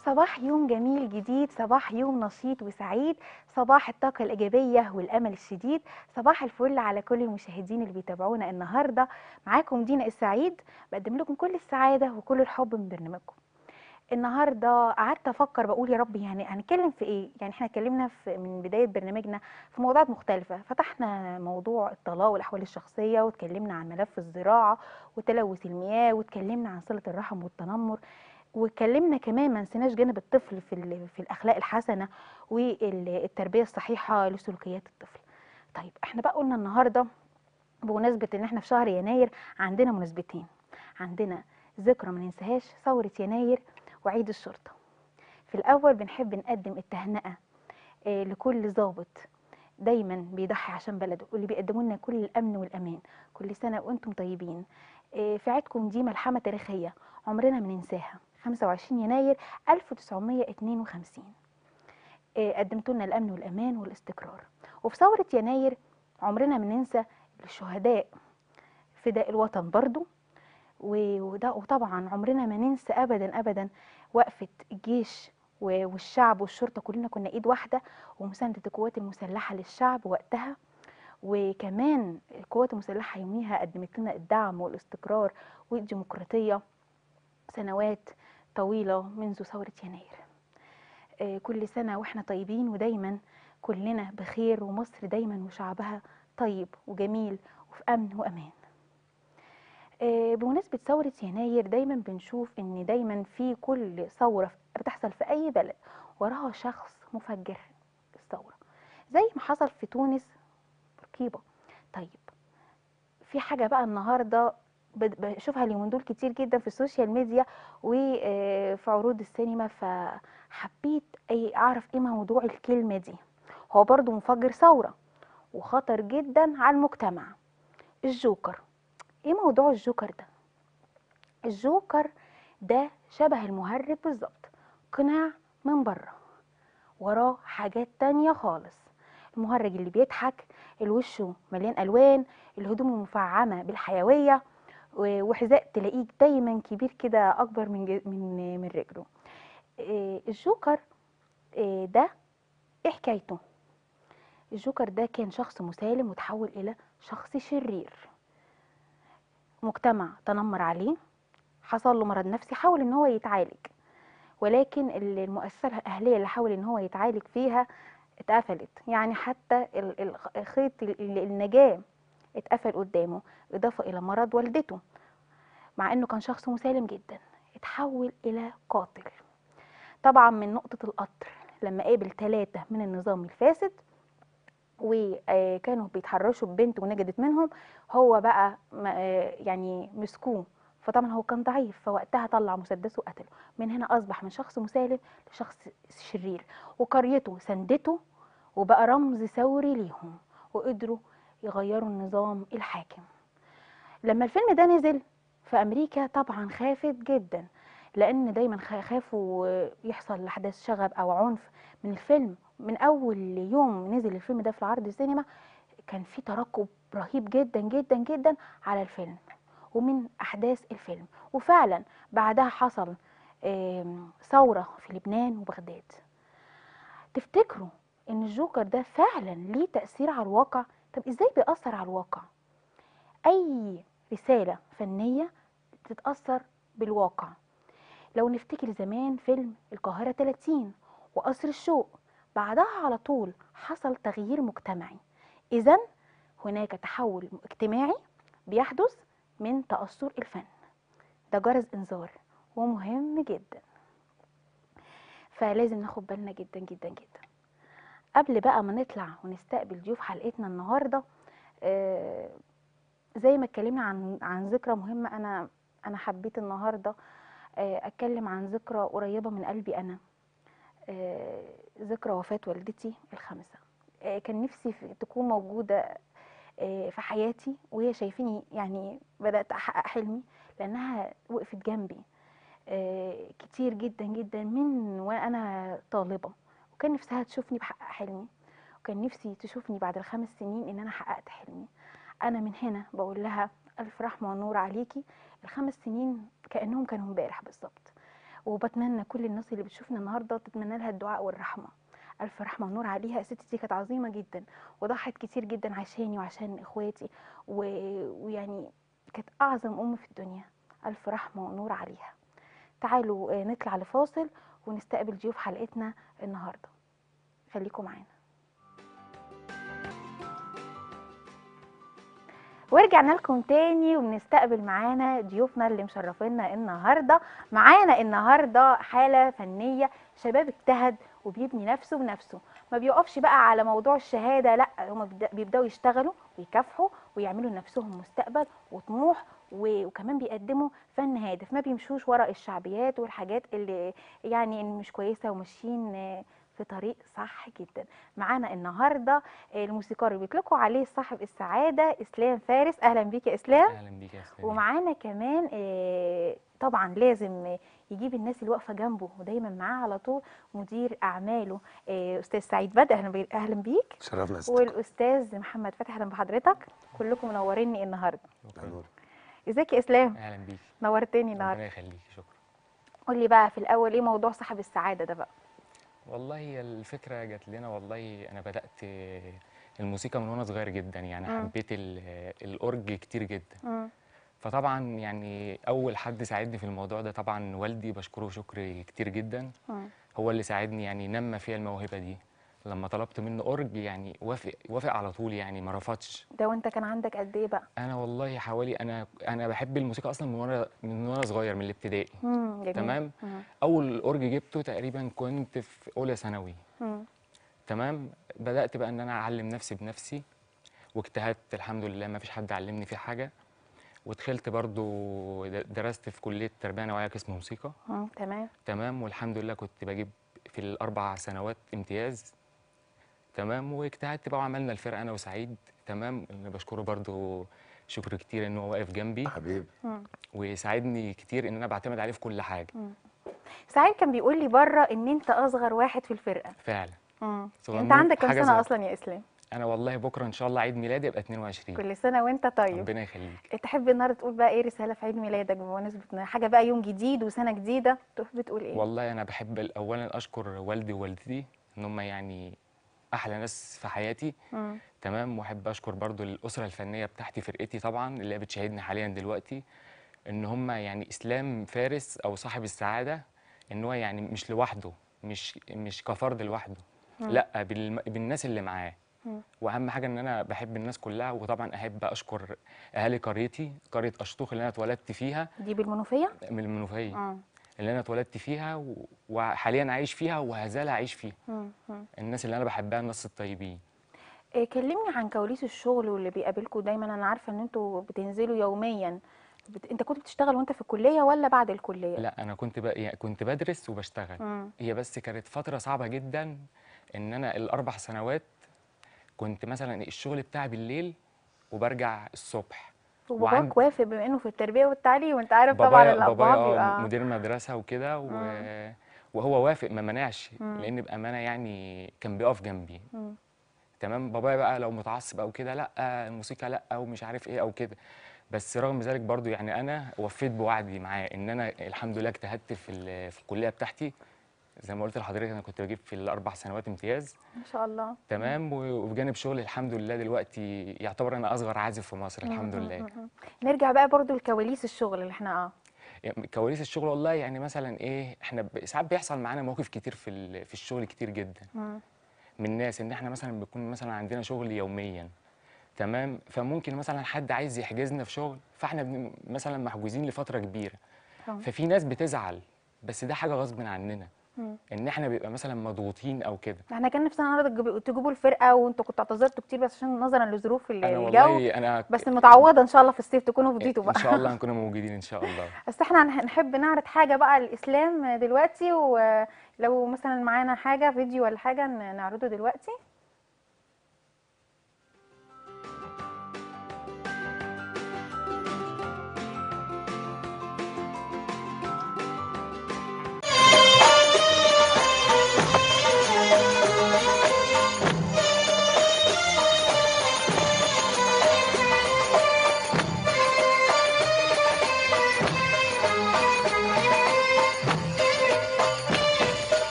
صباح يوم جميل جديد صباح يوم نشيط وسعيد صباح الطاقة الإيجابية والأمل الشديد صباح الفل على كل المشاهدين اللي بيتابعونا النهاردة معاكم دينا السعيد بقدم لكم كل السعادة وكل الحب من برنامجكم النهارده قعدت افكر بقول يا رب يعني هنتكلم في ايه يعني احنا اتكلمنا في من بدايه برنامجنا في موضوعات مختلفه فتحنا موضوع الطلاق والاحوال الشخصيه واتكلمنا عن ملف الزراعه وتلوث المياه واتكلمنا عن صله الرحم والتنمر واتكلمنا كمان ما نسيناش جانب الطفل في ال- في الاخلاق الحسنه والتربيه الصحيحه لسلوكيات الطفل طيب احنا بقى قلنا النهارده بمناسبه ان احنا في شهر يناير عندنا مناسبتين عندنا ذكرى ما ننساهاش ثوره يناير وعيد الشرطة في الأول بنحب نقدم التهنئة آه، لكل ضابط دايما بيضحي عشان بلده واللي بيقدموا لنا كل الأمن والأمان كل سنة وأنتم طيبين آه، في عيدكم دي ملحمة تاريخية عمرنا ما ننساها 25 يناير 1952 آه، قدمتوا لنا الأمن والأمان والاستقرار وفي ثورة يناير عمرنا ما ننسى الشهداء فداء الوطن برضو و- وده وطبعا عمرنا ما ننسى ابدا ابدا وقفه الجيش و- والشعب والشرطه كلنا كنا ايد واحده ومسانده القوات المسلحه للشعب وقتها وكمان القوات المسلحه يوميها قدمت لنا الدعم والاستقرار والديمقراطيه سنوات طويله منذ ثوره يناير آه، كل سنه واحنا طيبين ودايما كلنا بخير ومصر دايما وشعبها طيب وجميل وفي امن وامان آه، بمناسبة ثورة يناير دايما بنشوف ان دايما في كل ثورة بتحصل في اي بلد وراها شخص مفجر الثورة زي ما حصل في تونس بورقيبة طيب في حاجة بقى النهاردة بد- بشوفها اليومين دول كتير جدا في السوشيال ميديا وفي عروض السينما فحبيت اي اعرف ايه موضوع الكلمة دي هو برضو مفجر ثورة وخطر جدا على المجتمع الجوكر ايه موضوع الجوكر ده الجوكر ده شبه المهرب بالظبط قناع من بره وراه حاجات تانية خالص المهرج اللي بيضحك الوشه مليان الوان الهدوم المفعمه بالحيويه و- وحذاء تلاقيه دايما كبير كده اكبر من ج- من من رجله إيه، الجوكر إيه، ده ايه حكايته الجوكر ده كان شخص مسالم وتحول الى شخص شرير مجتمع تنمر عليه حصل له مرض نفسي حاول ان هو يتعالج ولكن ال- المؤسسه الاهليه اللي حاول ان هو يتعالج فيها اتقفلت يعني حتى ال- ال- خيط ال- ال- النجاه اتقفل قدامه اضافه الى مرض والدته مع انه كان شخص مسالم جدا اتحول الى قاتل طبعا من نقطه القطر لما قابل ثلاثه من النظام الفاسد وكانوا بيتحرشوا ببنت ونجدت منهم هو بقى م- آه يعني مسكوه فطبعا هو كان ضعيف فوقتها طلع مسدسه وقتله من هنا اصبح من شخص مسالم لشخص شرير وقريته سندته وبقى رمز ثوري ليهم وقدروا يغيروا النظام الحاكم لما الفيلم ده نزل في امريكا طبعا خافت جدا لان دايما خ- خافوا يحصل احداث شغب او عنف من الفيلم من اول يوم نزل الفيلم ده في العرض السينما كان في ترقب رهيب جدا جدا جدا على الفيلم ومن احداث الفيلم وفعلا بعدها حصل آم، ثوره في لبنان وبغداد تفتكروا ان الجوكر ده فعلا ليه تاثير على الواقع طب ازاي بيأثر على الواقع اي رساله فنيه بتتأثر بالواقع لو نفتكر زمان فيلم القاهرة 30 وقصر الشوق بعدها على طول حصل تغيير مجتمعي إذا هناك تحول اجتماعي بيحدث من تأثر الفن ده جرس إنذار ومهم جدا فلازم ناخد بالنا جدا جدا جدا قبل بقى ما نطلع ونستقبل ضيوف حلقتنا النهارده آه، زي ما اتكلمنا عن عن ذكرى مهمه انا انا حبيت النهارده آه، اتكلم عن ذكرى قريبه من قلبي انا آه، ذكرى وفاه والدتي الخامسه آه، كان نفسي في- تكون موجوده آه، في حياتي وهي شايفيني يعني بدات احقق حلمي لانها وقفت جنبي آه، كتير جدا جدا من وانا طالبه وكان نفسها تشوفني بحقق حلمي وكان نفسي تشوفني بعد الخمس سنين ان انا حققت حلمي انا من هنا بقول لها الف رحمه ونور عليكي الخمس سنين كانهم كانوا امبارح بالظبط وبتمنى كل الناس اللي بتشوفنا النهارده تتمنى لها الدعاء والرحمه الف رحمه ونور عليها الست دي كانت عظيمه جدا وضحت كتير جدا عشاني وعشان اخواتي و... ويعني كانت اعظم ام في الدنيا الف رحمه ونور عليها تعالوا آه، نطلع لفاصل ونستقبل ضيوف حلقتنا النهارده خليكم معانا ورجعنا لكم تاني وبنستقبل معانا ضيوفنا اللي مشرفينا النهارده معانا النهارده حاله فنيه شباب اجتهد وبيبني نفسه بنفسه ما بيقفش بقى على موضوع الشهاده لا هم بيبداوا يشتغلوا ويكافحوا ويعملوا لنفسهم مستقبل وطموح و- وكمان بيقدموا فن هادف ما بيمشوش ورا الشعبيات والحاجات اللي يعني اللي مش كويسه وماشيين آه، في طريق صح جدا معانا النهارده الموسيقار اللي بيطلقوا عليه صاحب السعاده اسلام فارس اهلا بيك يا اسلام اهلا بيك يا استاذ ومعانا كمان آه، طبعا لازم آه، يجيب الناس اللي واقفه جنبه ودايما معاه على طول مدير اعماله آه، استاذ سعيد بدر اهلا بي- اهلا بيك شرفنا يا ست والاستاذ محمد فتحي اهلا بحضرتك كلكم منوريني النهارده شكراً. نور. ازيك يا اسلام اهلا بيك نورتني النهارده ربنا يخليك شكرا قول لي بقى في الاول ايه موضوع صاحب السعاده ده بقى والله هي الفكره جات لنا والله انا بدات الموسيقى من وانا صغير جدا يعني مم. حبيت ال- الاورج كتير جدا مم. فطبعا يعني اول حد ساعدني في الموضوع ده طبعا والدي بشكره شكر كتير جدا مم. هو اللي ساعدني يعني نمى فيها الموهبه دي لما طلبت منه اورج يعني وافق وافق على طول يعني ما رفضش ده وانت كان عندك قد ايه بقى انا والله حوالي انا انا بحب الموسيقى اصلا من وانا من وانا صغير من الابتدائي مم. جميل. تمام مم. اول اورج جبته تقريبا كنت في اولى ثانوي مم. تمام بدات بقى ان انا اعلم نفسي بنفسي واجتهدت الحمد لله ما فيش حد علمني فيه حاجه ودخلت برضو د- درست في كليه تربيه نوعيه قسم موسيقى مم. تمام تمام والحمد لله كنت بجيب في الاربع سنوات امتياز تمام واجتهدت بقى وعملنا الفرقه انا وسعيد تمام اللي بشكره برضو شكر كتير ان هو واقف جنبي حبيبي مم. وساعدني كتير ان انا بعتمد عليه في كل حاجه سعيد كان بيقول لي بره ان انت اصغر واحد في الفرقه فعلا مم. صغنون، انت عندك كام حاجة سنه صغيرة. اصلا يا اسلام انا والله بكره ان شاء الله عيد ميلادي يبقى 22 كل سنه وانت طيب ربنا يخليك تحب النهارده تقول بقى ايه رساله في عيد ميلادك بمناسبه إن حاجه بقى يوم جديد وسنه جديده تحب تقول ايه والله انا بحب اولا اشكر والدي ووالدتي ان هم يعني احلى ناس في حياتي مم. تمام واحب اشكر برضو الاسره الفنيه بتاعتي فرقتي طبعا اللي هي بتشاهدني حاليا دلوقتي ان هم يعني اسلام فارس او صاحب السعاده ان هو يعني مش لوحده مش مش كفرد لوحده لا بالم- بالناس اللي معاه مم. واهم حاجه ان انا بحب الناس كلها وطبعا احب اشكر اهالي قريتي قريه اشطوخ اللي انا اتولدت فيها دي بالمنوفيه من المنوفيه مم. اللي انا اتولدت فيها و- وحاليا عايش فيها وهزال اعيش فيها مم. مم. الناس اللي انا بحبها الناس الطيبين إيه كلمني عن كواليس الشغل واللي بيقابلكم دايما انا عارفه ان انتوا بتنزلوا يوميا بت... انت كنت بتشتغل وانت في الكليه ولا بعد الكليه لا انا كنت ب... يعني كنت بدرس وبشتغل مم. هي بس كانت فتره صعبه جدا ان انا الاربع سنوات كنت مثلا الشغل بتاعي بالليل وبرجع الصبح وعند- وباباك وافق بما انه في التربيه والتعليم وانت عارف طبعا بابايا الابهات بابايا آه بيبقى مدير مدرسه وكده و... وهو وافق ما منعش مم. لان بامانه يعني كان بيقف جنبي مم. تمام بابايا بقى لو متعصب او كده لا الموسيقى لا او مش عارف ايه او كده بس رغم ذلك برضو يعني انا وفيت بوعدي معاه ان انا الحمد لله اجتهدت في ال- في الكليه بتاعتي زي ما قلت لحضرتك انا كنت بجيب في الاربع سنوات امتياز ما شاء الله تمام و- وبجانب شغلي الحمد لله دلوقتي يعتبر انا اصغر عازف في مصر الحمد مم. لله مم. نرجع بقى برضو لكواليس الشغل اللي احنا اه يعني كواليس الشغل والله يعني مثلا ايه احنا ب- ساعات بيحصل معانا مواقف كتير في ال- في الشغل كتير جدا مم. من ناس ان احنا مثلا بيكون مثلا عندنا شغل يوميا تمام فممكن مثلا حد عايز يحجزنا في شغل فاحنا بن- مثلا محجوزين لفتره كبيره آه. ففي ناس بتزعل بس ده حاجه غصب عننا مم. ان احنا بيبقى مثلا مضغوطين او كده احنا كان نفسنا النهارده تجيبوا- تجيبوا الفرقه وانتوا كنتوا اعتذرتوا كتير بس عشان نظرا لظروف ال- انا الجو والله انا بس متعوضه ان شاء الله في الصيف تكونوا فضيتوا ان بقى شاء الله هنكون موجودين ان شاء الله بس احنا هن- هنحب نعرض حاجه بقى الاسلام دلوقتي ولو مثلا معانا حاجه فيديو ولا حاجه ن- نعرضه دلوقتي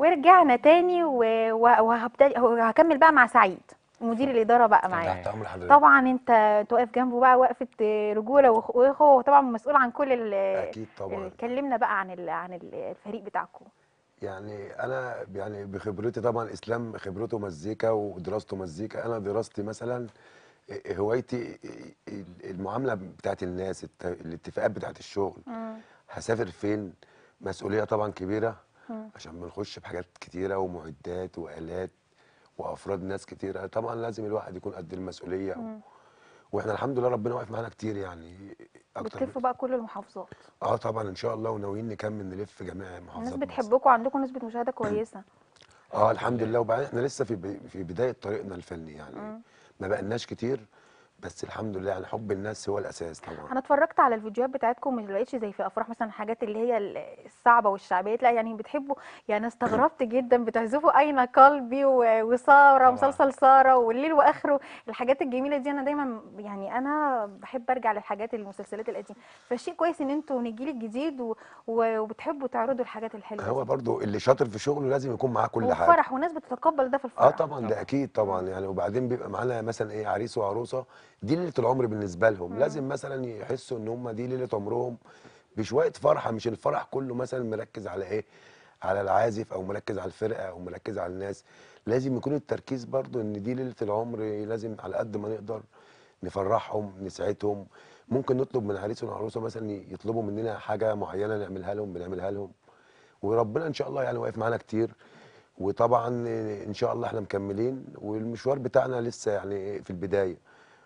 ورجعنا تاني و- و- وهبتدي وهكمل بقى مع سعيد مدير الاداره بقى معايا تمام. تحت امر حضرتك طبعا انت تقف جنبه بقى وقفه رجوله وأخ- واخوه طبعا مسؤول عن كل ال اكيد طبعا كلمنا بقى عن ال- عن ال- الفريق بتاعكم يعني انا يعني بخبرتي طبعا اسلام خبرته مزيكا ودراسته مزيكا انا دراستي مثلا هوايتي المعامله بتاعت الناس الت- الاتفاقات بتاعت الشغل هسافر فين مسؤوليه طبعا كبيره مم. عشان بنخش بحاجات كتيره ومعدات والات وافراد ناس كتيره طبعا لازم الواحد يكون قد المسؤوليه مم. واحنا الحمد لله ربنا واقف معانا كتير يعني اكتر من- بتلفوا بقى كل المحافظات اه طبعا ان شاء الله وناويين نكمل نلف جميع الناس محافظات مصر. بتحبكم عندكم نسبه مشاهده كويسه اه الحمد لله وبعدين احنا لسه في ب- في بدايه طريقنا الفني يعني مم. ما بقالناش كتير بس الحمد لله يعني حب الناس هو الاساس طبعا انا اتفرجت على الفيديوهات بتاعتكم مش لقيتش زي في افراح مثلا حاجات اللي هي ال- الصعبه والشعبيه لا يعني بتحبوا يعني استغربت جدا بتعزفوا اين قلبي و- وساره طبعا. مسلسل ساره والليل واخره الحاجات الجميله دي انا دايما يعني انا بحب ارجع للحاجات المسلسلات القديمه فشيء كويس ان انتوا من الجيل الجديد و- و- وبتحبوا تعرضوا الحاجات الحلوه هو دي. برضو اللي شاطر في شغله لازم يكون معاه كل حاجه وفرح وناس بتتقبل ده في الفرح اه طبعا ده طبعا. اكيد طبعا يعني وبعدين بيبقى معانا مثلا ايه عريس وعروسه دي ليله العمر بالنسبه لهم مم. لازم مثلا يحسوا ان هم دي ليله عمرهم بشويه فرحه مش الفرح كله مثلا مركز على ايه على العازف او مركز على الفرقه او مركز على الناس لازم يكون التركيز برضو ان دي ليله العمر لازم على قد ما نقدر نفرحهم نسعدهم ممكن نطلب من عريس وعروسه مثلا يطلبوا مننا حاجه معينه نعملها لهم بنعملها لهم وربنا ان شاء الله يعني واقف معانا كتير وطبعا ان شاء الله احنا مكملين والمشوار بتاعنا لسه يعني في البدايه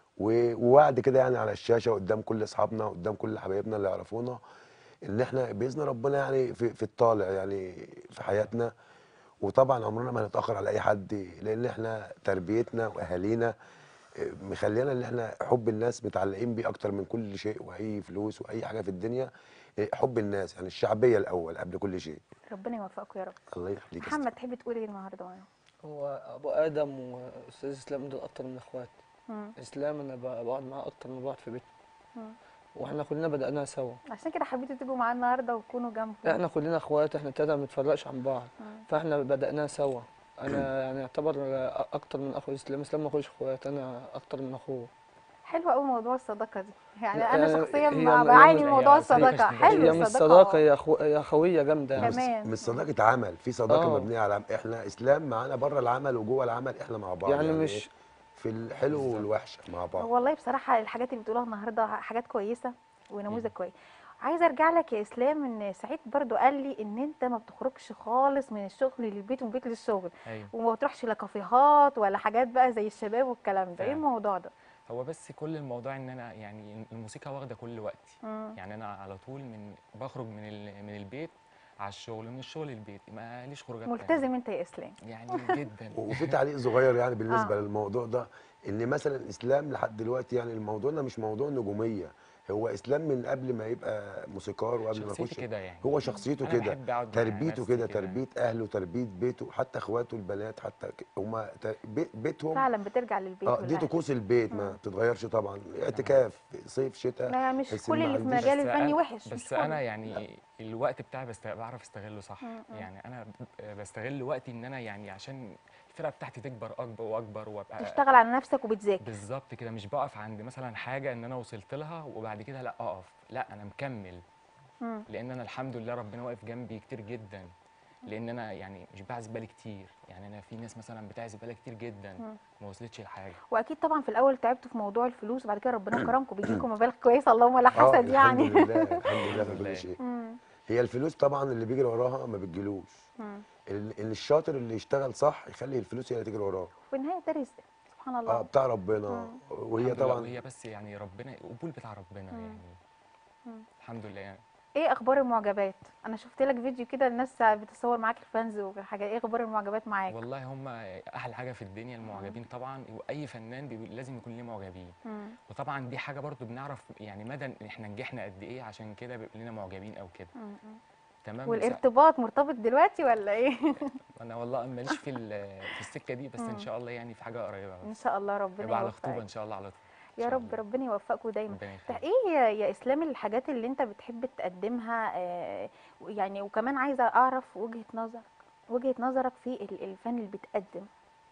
و- ووعد كده يعني على الشاشه قدام كل اصحابنا قدام كل حبايبنا اللي يعرفونا ان احنا باذن ربنا يعني في, في الطالع يعني في حياتنا وطبعا عمرنا ما هنتاخر على اي حد لان احنا تربيتنا واهالينا اه، مخلينا ان احنا حب الناس متعلقين بيه اكتر من كل شيء واي فلوس واي حاجه في الدنيا اه، حب الناس يعني الشعبيه الاول قبل كل شيء ربنا يوفقكم يا رب الله يخليك يا محمد تحب تقول ايه النهارده معانا هو ابو ادم واستاذ اسلام دول اكتر من اخوات مم. اسلام انا ب- بقعد معاه اكتر من بقعد في بيتنا مم. واحنا كلنا بدأناها سوا عشان كده حبيتوا تيجوا معانا النهارده وتكونوا جنبه احنا كلنا اخوات احنا التلاته ما بنتفرقش عن بعض مم. فاحنا بدأناها سوا انا يعني اعتبر اكتر من اخو اسلام اسلام ما اخوش اخوات انا اكتر من اخوه حلو قوي موضوع الصداقه دي يعني لا، انا هي- شخصيا هي ما م- بعاني هي من موضوع صديقة الصداقه اشتراك. حلو هي مش صداقه هي أخو... هي خويه جامده يعني كمان مش صداقه عمل في صداقه آه. مبنيه على احنا اسلام معانا بره العمل وجوه العمل احنا مع بعض يعني إيه؟ مش في الحلو بالظبط. والوحشه مع بعض والله بصراحه الحاجات اللي بتقولها النهارده حاجات كويسه ونموذج كويس عايزه ارجع لك يا اسلام ان سعيد برضو قال لي ان انت ما بتخرجش خالص من الشغل للبيت ومن البيت للشغل ايوه وما بتروحش لا كافيهات ولا حاجات بقى زي الشباب والكلام ده ايه فعلا. الموضوع ده هو بس كل الموضوع ان انا يعني الموسيقى واخده كل وقتي مم. يعني انا على طول من بخرج من ال- من البيت على الشغل ومن الشغل للبيت ما ليش خروجات تانية. ملتزم انت يا اسلام يعني جدا وفي تعليق صغير يعني بالنسبه آه. آه. للموضوع ده ان مثلا الاسلام لحد دلوقتي يعني الموضوع ده مش موضوع نجوميه هو اسلام من قبل ما يبقى موسيقار وقبل ما شخصيتي يخش كده يعني هو شخصيته أنا كده بحب أقعد مع تربيته نفسي كده تربيه اهله تربيه بيته حتى اخواته البنات حتى ك- هما ت- بي- بيتهم فعلا بترجع للبيت اه دي والأهل. طقوس البيت ما بتتغيرش طبعا اعتكاف صيف شتاء لا مش بس كل ما اللي في عنديش- مجال بس الفني أنا- وحش مش بس كله. انا يعني الوقت بتاعي بست... بعرف استغله صح مم. يعني انا ب- بستغل وقتي ان انا يعني عشان الفرقه بتاعتي تكبر اكبر واكبر وابقى تشتغل على نفسك وبتذاكر بالظبط كده مش بقف عند مثلا حاجه ان انا وصلت لها وبعد كده لا اقف لا انا مكمل مم. لان انا الحمد لله ربنا واقف جنبي كتير جدا لان انا يعني مش بعزف بالي كتير يعني انا في ناس مثلا بتعزف بالها كتير جدا مم. ما وصلتش لحاجه واكيد طبعا في الاول تعبتوا في موضوع الفلوس وبعد كده ربنا كرمكم بيجي لكم مبالغ كويسه اللهم لا اه حسد يعني الحمد لله الحمد لله في الحمد لله. كل شيء مم. هي الفلوس طبعا اللي بيجري وراها ما بتجيلوش مم. ال- اللي الشاطر اللي يشتغل صح يخلي الفلوس هي اللي تجري وراه في النهايه ده رزق سبحان اه الله بتاع ربنا مم. وهي الحمد لله، طبعا وهي بس يعني ربنا قبول بتاع ربنا مم. يعني مم. الحمد لله يعني ايه اخبار المعجبات انا شفت لك فيديو كده الناس بتصور معاك الفانز وحاجات ايه اخبار المعجبات معاك والله هم احلى حاجه في الدنيا المعجبين طبعا واي فنان بيبقى لازم يكون ليه معجبين مم. وطبعا دي حاجه برضو بنعرف يعني مدى إن احنا نجحنا قد ايه عشان كده بيبقى لنا معجبين او كده مم. مم. تمام بس والارتباط مرتبط دلوقتي ولا ايه انا والله ماليش في ال- في السكه دي بس مم. ان شاء الله يعني في حاجه قريبه ان بس شاء الله ربنا يبقى على خطوبه ان يوفقك شاء الله على طول يا شاء رب الله. ربنا يوفقكم دايما ربنا طب يخليك ايه يا- يا اسلام الحاجات اللي انت بتحب تقدمها آه، يعني وكمان عايزه اعرف وجهة نظر وجهة نظرك في ال- الفن اللي بيتقدم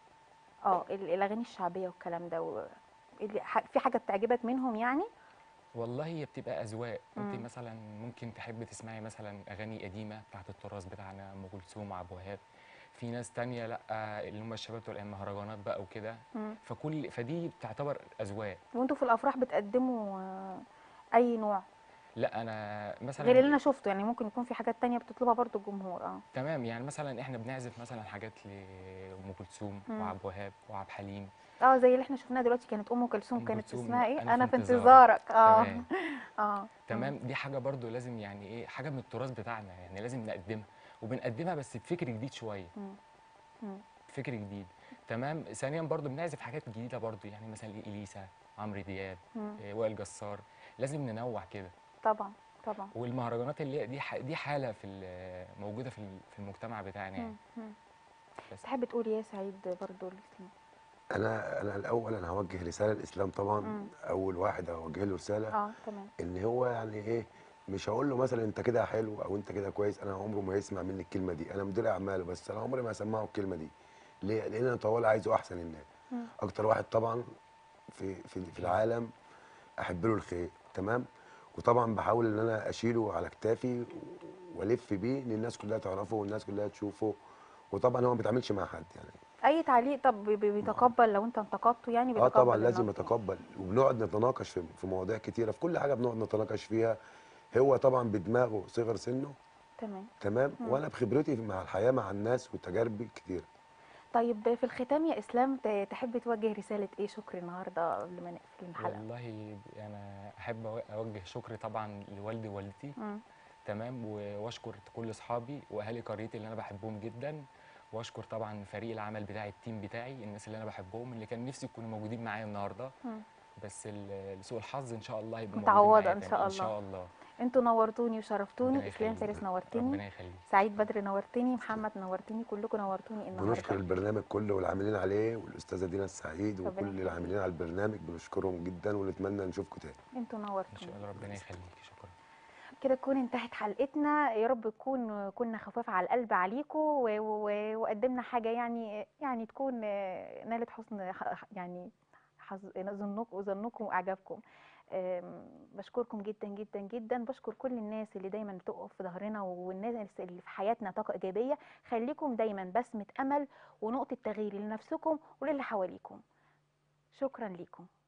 اه ال- الاغاني الشعبيه والكلام ده و... اللي ح- في حاجه بتعجبك منهم يعني والله هي بتبقى اذواق انت مم. مثلا ممكن تحب تسمعي مثلا اغاني قديمه بتاعت التراث بتاعنا ام كلثوم عبد الوهاب في ناس تانية لا اللي هم الشباب بتوع المهرجانات بقى وكده مم. فكل فدي بتعتبر اذواق وانتوا في الافراح بتقدموا آه، اي نوع لا انا مثلا غير اللي انا شفته يعني ممكن يكون في حاجات تانية بتطلبها برضو الجمهور اه تمام يعني مثلا احنا بنعزف مثلا حاجات لام كلثوم مم. وعبد الوهاب وعبد الحليم اه زي اللي احنا شفناها دلوقتي كانت ام كلثوم أم كانت كلثوم، اسمها ايه أنا انا في في انتظارك. انتظارك اه تمام اه تمام دي حاجه برضو لازم يعني ايه حاجه من التراث بتاعنا يعني لازم نقدمها وبنقدمها بس بفكر جديد شويه مم. مم. فكر جديد تمام ثانيا برضو بنعزف حاجات جديده برضو يعني مثلا اليسا عمرو دياب مم. إيه، وائل جسار لازم ننوع كده طبعا طبعا والمهرجانات اللي هي دي ح- دي حاله في ال- موجوده في ال- في المجتمع بتاعنا يعني مم. مم. بس تحب تقول إيه يا سعيد برضو الاسلام انا انا الاول انا هوجه رساله الاسلام طبعا مم. اول واحد هوجه له رساله اه تمام ان هو يعني ايه مش هقول له مثلا انت كده حلو او انت كده كويس انا عمره ما يسمع مني الكلمه دي انا مدير اعماله بس انا عمري ما هسمعه الكلمه دي ليه لان انا طوال عايزه احسن الناس مم. اكتر واحد طبعا في في في العالم احب له الخير تمام وطبعا بحاول ان انا اشيله على كتافي والف بيه ان الناس كلها تعرفه والناس كلها تشوفه وطبعا هو ما بيتعاملش مع حد يعني اي تعليق طب بي- بي- بيتقبل لو انت انتقدته يعني اه بيتقبل طبعا لازم النقد. نتقبل وبنقعد نتناقش في في مواضيع كتيره في كل حاجه بنقعد نتناقش فيها هو طبعا بدماغه صغر سنه تمام تمام مم. وانا بخبرتي مع الحياه مع الناس وتجاربي الكتيره طيب في الختام يا اسلام ت- تحب توجه رساله ايه شكر النهارده قبل ما نقفل الحلقه والله انا احب أو- اوجه شكر طبعا لوالدي ووالدتي مم. تمام و- واشكر كل اصحابي واهالي قريتي اللي انا بحبهم جدا واشكر طبعا فريق العمل بتاعي التيم بتاعي الناس اللي انا بحبهم اللي كان نفسي يكونوا موجودين معايا النهارده مم. بس ال- لسوء الحظ ان شاء الله يبقوا متعوضة موجودين معايا إن تاني. شاء ان الله. شاء الله انتوا نورتوني ربنا وشرفتوني اسلام يخليك. فارس نورتني ربنا يخليك سعيد بدر نورتني محمد نورتني كلكم نورتوني بنشكر النهارده البرنامج كله والعاملين عليه والاستاذه دينا السعيد ربنا وكل يخليك. العاملين على البرنامج بنشكرهم جدا ونتمنى نشوفكم تاني انتوا ان نورتوني شاء الله ربنا يخليك شكرا كده تكون انتهت حلقتنا يا رب تكون كنا خفاف على القلب عليكم و- و- وقدمنا حاجه يعني يعني تكون آه، نالت حسن ح- يعني حظ- ظنكم ظنكم واعجابكم آم، بشكركم جدا جدا جدا بشكر كل الناس اللي دايما بتقف في ظهرنا والناس اللي في حياتنا طاقه ايجابيه خليكم دايما بسمه امل ونقطه تغيير لنفسكم وللي حواليكم شكرا ليكم